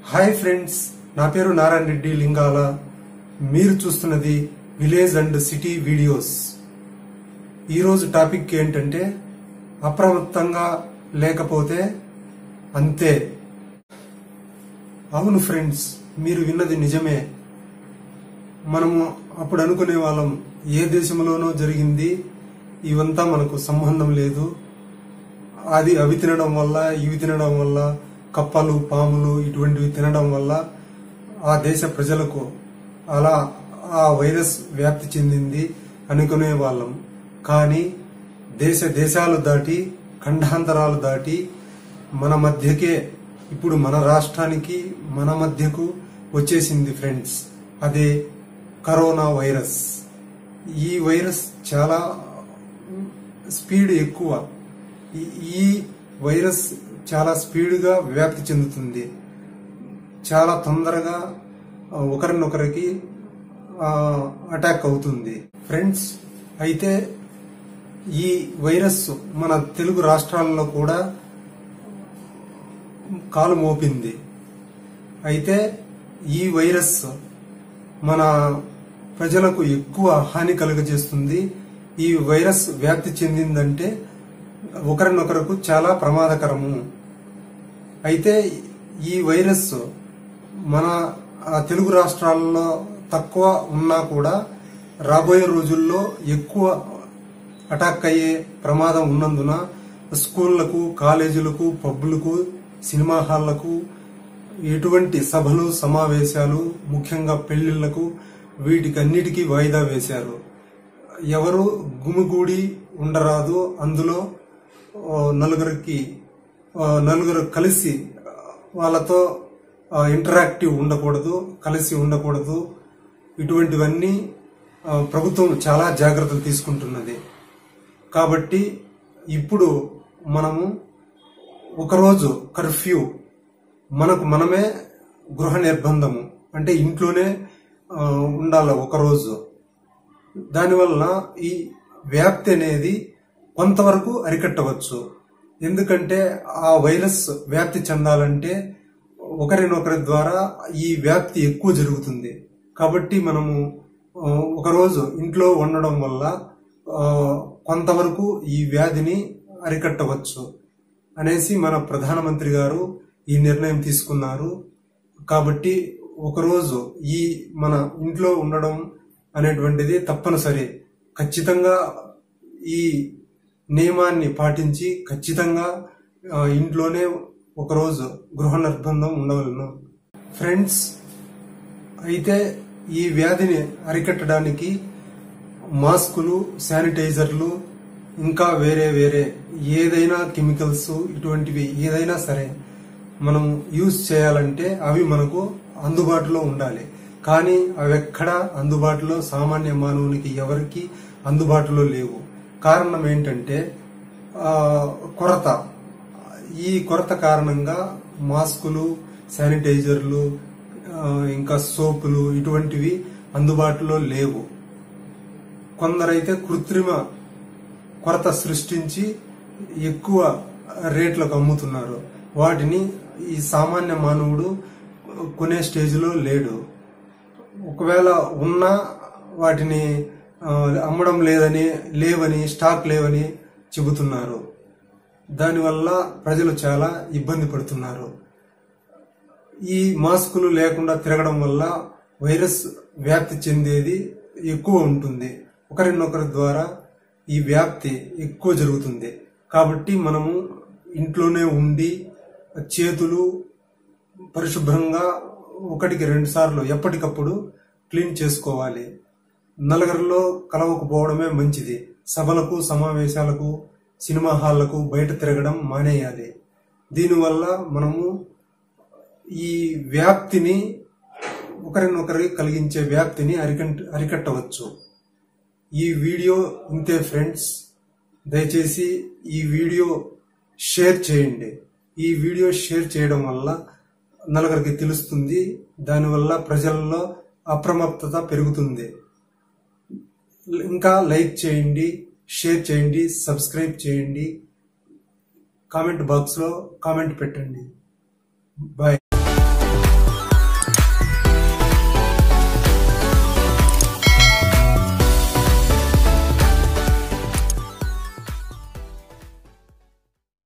hi friends నా పేరు నారాయణ రెడ్డి లింగాల మీరు చూస్తున్నది విలేజ్ అండ్ సిటీ వీడియోస్ ఈరోజు టాపిక్ ఏంటంటే అప్రమత్తంగా లేకపోతే అంతే అవును ఫ్రెండ్స్ మీరు విన్నది నిజమే మనము అప్పుడు అనుకునే వాళ్ళం ఏ దేశంలోనో జరిగింది ఇవంతా మనకు సంబంధం లేదు అది అవి తినడం వల్ల ఇవి తినడం వల్ల కప్పలు పాములు ఇటువంటివి తినడం వల్ల ఆ దేశ ప్రజలకు అలా ఆ వైరస్ వ్యాప్తి చెందింది అనుకునే వాళ్ళం కానీ దేశ దేశాలు దాటి ఖండాంతరాలు దాటి మన మధ్యకే ఇప్పుడు మన రాష్ట్రానికి మన మధ్యకు వచ్చేసింది ఫ్రెండ్స్ అదే కరోనా వైరస్ ఈ వైరస్ చాలా స్పీడ్ ఎక్కువ ఈ- ఈ వైరస్ చాలా స్పీడ్గా వ్యాప్తి చెందుతుంది చాలా తొందరగా ఆ, ఒకరినొకరికి ఆ, అటాక్ అవుతుంది ఫ్రెండ్స్ అయితే ఈ వైరస్ మన తెలుగు రాష్ట్రాల్లో కూడా కాలు మోపింది అయితే ఈ వైరస్ మన ప్రజలకు ఎక్కువ హాని కలుగజేస్తుంది ఈ వైరస్ వ్యాప్తి చెందిందంటే ఒకరినొకరకు చాలా ప్రమాదకరము అయితే ఈ వైరస్ మన ఆ, తెలుగు రాష్ట్రాల్లో తక్కువ ఉన్నా కూడా రాబోయే రోజుల్లో ఎక్కువ అటాక్ అయ్యే ప్రమాదం ఉన్నందున స్కూళ్లకు కాలేజీలకు పబ్బులకు సినిమా హాళ్లకు ఎటువంటి సభలు సమావేశాలు ముఖ్యంగా పెళ్లిళ్లకు వీటికన్నిటికీ వాయిదా వేశారు ఎవరు గుమిగూడి ఉండరాదు అందులో ఆ, నలుగురికి ఆ, నలుగురు కలిసి ఆ, వాళ్ళతో ఇంటరాక్టివ్ ఉండకూడదు కలిసి ఉండకూడదు ఇటువంటివన్నీ ఆ, ప్రభుత్వం చాలా జాగ్రత్తలు తీసుకుంటున్నది కాబట్టి ఇప్పుడు మనము ఒకరోజు కర్ఫ్యూ మనకు మనమే గృహ నిర్బంధము అంటే ఇంట్లోనే ఆ, ఉండాలి ఒకరోజు దానివల్ల ఈ వ్యాప్తి అనేది కొంతవరకు అరికట్టవచ్చు ఎందుకంటే ఆ వైరస్ వ్యాప్తి చెందాలంటే ఒకరినొకరి ద్వారా ఈ వ్యాప్తి ఎక్కువ జరుగుతుంది కాబట్టి మనము ఆ, ఒకరోజు ఇంట్లో ఉండడం వల్ల ఆ, కొంతవరకు ఈ వ్యాధిని అరికట్టవచ్చు అనేసి మన ప్రధానమంత్రి గారు ఈ నిర్ణయం తీసుకున్నారు కాబట్టి ఒకరోజు ఈ మన ఇంట్లో ఉండడం అనేటువంటిది తప్పనిసరి ఖచ్చితంగా ఈ నియమాన్ని పాటించి ఖచ్చితంగా ఆ, ఇంట్లోనే ఒకరోజు గృహ నిర్బంధం ఉండవలను ఫ్రెండ్స్ అయితే ఈ వ్యాధిని అరికట్టడానికి మాస్కులు శానిటైజర్లు ఇంకా వేరే వేరే ఏదైనా కెమికల్స్ ఇటువంటివి ఏదైనా సరే మనం యూజ్ చేయాలంటే అవి మనకు అందుబాటులో ఉండాలి కానీ అవి ఎక్కడ అందుబాటులో సామాన్య మానవునికి ఎవరికి అందుబాటులో లేవు కారణం ఏంటంటే ఆ, కొరత ఈ కొరత కారణంగా మాస్కులు శానిటైజర్లు ఆ, ఇంకా సోపులు ఇటువంటివి అందుబాటులో లేవు కొందరైతే కృత్రిమ కొరత సృష్టించి ఎక్కువ రేట్లకు అమ్ముతున్నారు వాటిని ఈ సామాన్య మానవుడు కొనే స్టేజ్లో లేడు ఒకవేళ ఉన్నా వాటిని ఆ, అమ్మడం లేదని లేవని స్టాక్ లేవని చెబుతున్నారు దానివల్ల ప్రజలు చాలా ఇబ్బంది పడుతున్నారు ఈ మాస్కులు లేకుండా తిరగడం వల్ల వైరస్ వ్యాప్తి చెందేది ఎక్కువ ఉంటుంది ఒకరినొకరి ద్వారా ఈ వ్యాప్తి ఎక్కువ జరుగుతుంది కాబట్టి మనము ఇంట్లోనే ఉండి చేతులు పరిశుభ్రంగా ఒకటికి రెండు సార్లు ఎప్పటికప్పుడు క్లీన్ చేసుకోవాలి నలుగురిలో కలవకపోవడమే మంచిది సభలకు సమావేశాలకు సినిమా హాళ్లకు బయట తిరగడం మానేయాలి దీనివల్ల మనము ఈ వ్యాప్తిని ఒకరినొకరి కలిగించే వ్యాప్తిని అరికట్ అరికట్టవచ్చు ఈ వీడియో ఇంతే ఫ్రెండ్స్ దయచేసి ఈ వీడియో షేర్ చేయండి ఈ వీడియో షేర్ చేయడం వల్ల నలుగురికి తెలుస్తుంది దానివల్ల ప్రజల్లో అప్రమత్తత పెరుగుతుంది ఇంకా లైక్ చేయండి షేర్ చేయండి సబ్స్క్రైబ్ చేయండి కామెంట్ బాక్స్లో కామెంట్ పెట్టండి బాయ్